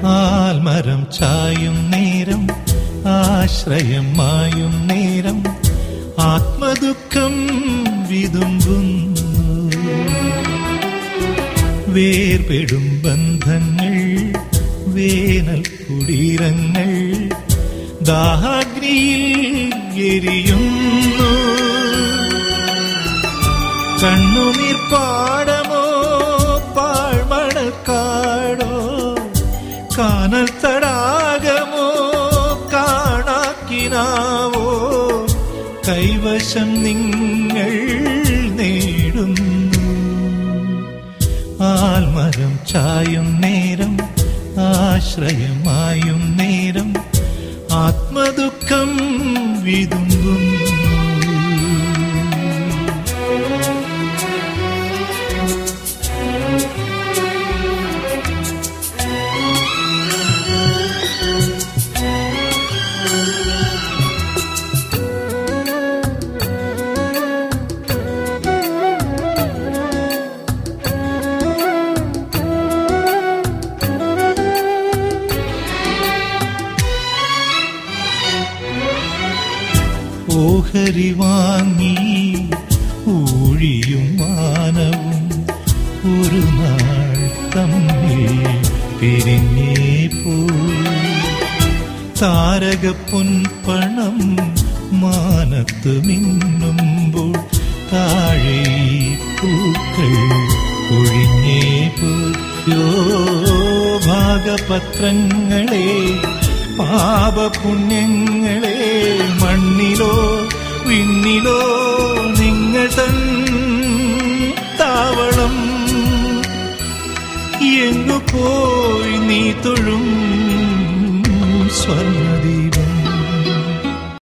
ആൽമരം ചായും നേരം ആശ്രയം മായും നേരം ആത്മദുഃഖം വിതുമ്പുന്നു വേർപെടും ബന്ധങ്ങൾ വേനൽ കുടീരങ്ങൾ ദാഹാഗ്നിയിൽ എരിയുന്നു കണ്ണുനീർ പാടമോ പാഴ്മണക്കാടോ കാനൽ തടാകമോ കാണാക്കിനാവോ കൈവശം നിങ്ങൾ നേടുന്നു ആൽമരം ചായും നേരം ആശ്രയമായും നേരം ആത്മദുഃഖം വിതുമ്പുന്നു ഓഹരി വാങ്ങി ഊഴിയും മാനവും ഒരു നാൾ തമ്മിൽ പിരിഞ്ഞേ പോയി താരക പൊൻപണം മാനത്ത് മിന്നുമ്പോൾ താഴെ ഈ പൂക്കൾ ഒഴിഞ്ഞേ പോയോ ഭാഗപത്രങ്ങളെ പാപപുണ്യങ്ങളെ മണ്ണിലോ വിണ്ണിലോ നിങ്ങൾ തൻ താവളം എങ്ങു പോയി നീ തൊഴും സ്വർണദീ